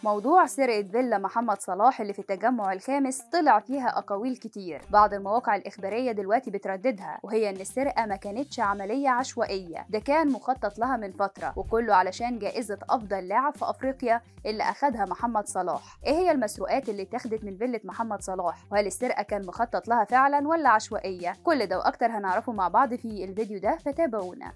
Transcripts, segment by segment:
موضوع سرقة فيلا محمد صلاح اللي في التجمع الخامس طلع فيها أقاويل كتير بعض المواقع الإخبارية دلوقتي بترددها وهي إن السرقة ما كانتش عملية عشوائية ده كان مخطط لها من فترة وكله علشان جائزة أفضل لاعب في أفريقيا اللي أخدها محمد صلاح إيه هي المسروقات اللي اتاخدت من فيلة محمد صلاح وهل السرقة كان مخطط لها فعلا ولا عشوائية كل ده وأكتر هنعرفه مع بعض في الفيديو ده فتابعونا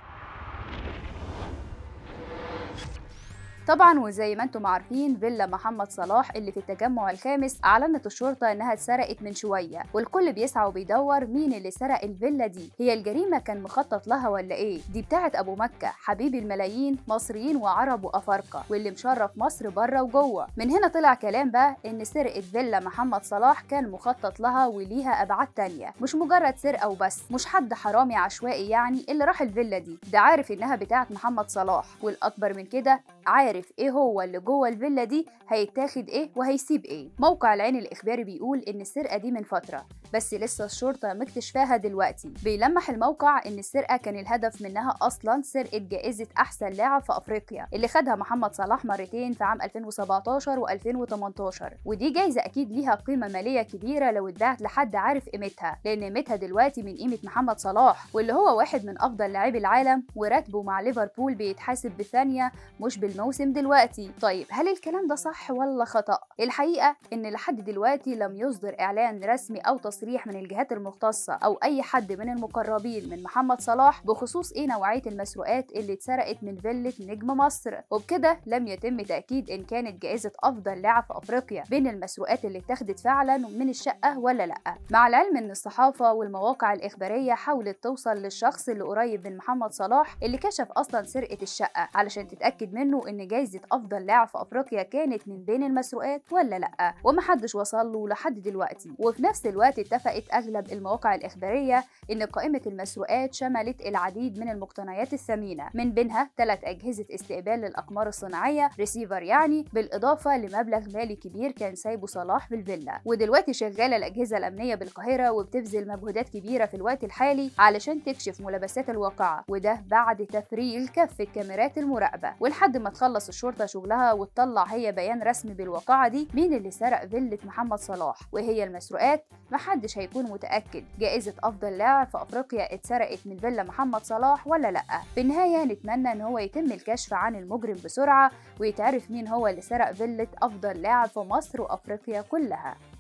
طبعا وزي ما انتم عارفين فيلا محمد صلاح اللي في التجمع الخامس اعلنت الشرطه انها اتسرقت من شويه والكل بيسعى وبيدور مين اللي سرق الفيلا دي هي الجريمه كان مخطط لها ولا ايه دي بتاعه ابو مكه حبيب الملايين مصريين وعرب وافارقه واللي مشرف مصر بره وجوه من هنا طلع كلام بقى ان سرقه فيلا محمد صلاح كان مخطط لها وليها ابعاد تانية مش مجرد سرقه وبس مش حد حرامي عشوائي يعني اللي راح الفيلا دي ده عارف انها بتاعه محمد صلاح والاكبر من كده عارف ايه هو اللي جوه الفيلا دي هيتاخد ايه وهيسيب ايه موقع العين الاخباري بيقول ان السرقه دي من فتره بس لسه الشرطه مكتشفاها دلوقتي بيلمح الموقع ان السرقه كان الهدف منها اصلا سرقه جائزه احسن لاعب في افريقيا اللي خدها محمد صلاح مرتين في عام 2017 و2018 ودي جايزه اكيد ليها قيمه ماليه كبيره لو اتباعت لحد عارف قيمتها لان قيمتها دلوقتي من قيمه محمد صلاح واللي هو واحد من افضل لاعبي العالم وراتبه مع ليفربول بيتحاسب بثانيه مش بالموسم دلوقتي طيب هل الكلام ده صح ولا خطأ؟ الحقيقة إن لحد دلوقتي لم يصدر إعلان رسمي أو تصريح من الجهات المختصة أو أي حد من المقربين من محمد صلاح بخصوص إيه نوعية المسروقات اللي اتسرقت من فيلة نجم مصر وبكده لم يتم تأكيد إن كانت جائزة أفضل لاعب في أفريقيا بين المسروقات اللي اتاخدت فعلا من الشقة ولا لأ مع العلم إن الصحافة والمواقع الإخبارية حاولت توصل للشخص اللي قريب من محمد صلاح اللي كشف أصلا سرقة الشقة علشان تتأكد منه إن جايزة افضل لاعب في افريقيا كانت من بين المسروقات ولا لا ومحدش وصل له لحد دلوقتي وفي نفس الوقت اتفقت اغلب المواقع الاخباريه ان قائمه المسروقات شملت العديد من المقتنيات الثمينه من بينها ثلاث اجهزه استقبال للاقمار الصناعيه ريسيفر يعني بالاضافه لمبلغ مالي كبير كان سايبه صلاح بالفيلا ودلوقتي شغاله الاجهزه الامنيه بالقاهره وبتبذل مجهودات كبيره في الوقت الحالي علشان تكشف ملابسات الواقعه وده بعد تفريغ كافه كاميرات المراقبه ولحد ما تخلص الشرطه شغلها وتطلع هي بيان رسمي بالواقعة دي مين اللي سرق فيلة محمد صلاح وهي المسروقات محدش هيكون متأكد جائزة أفضل لاعب في أفريقيا اتسرقت من فيلا محمد صلاح ولا لأ في النهاية نتمنى إن هو يتم الكشف عن المجرم بسرعة ويتعرف مين هو اللي سرق فيلة أفضل لاعب في مصر وأفريقيا كلها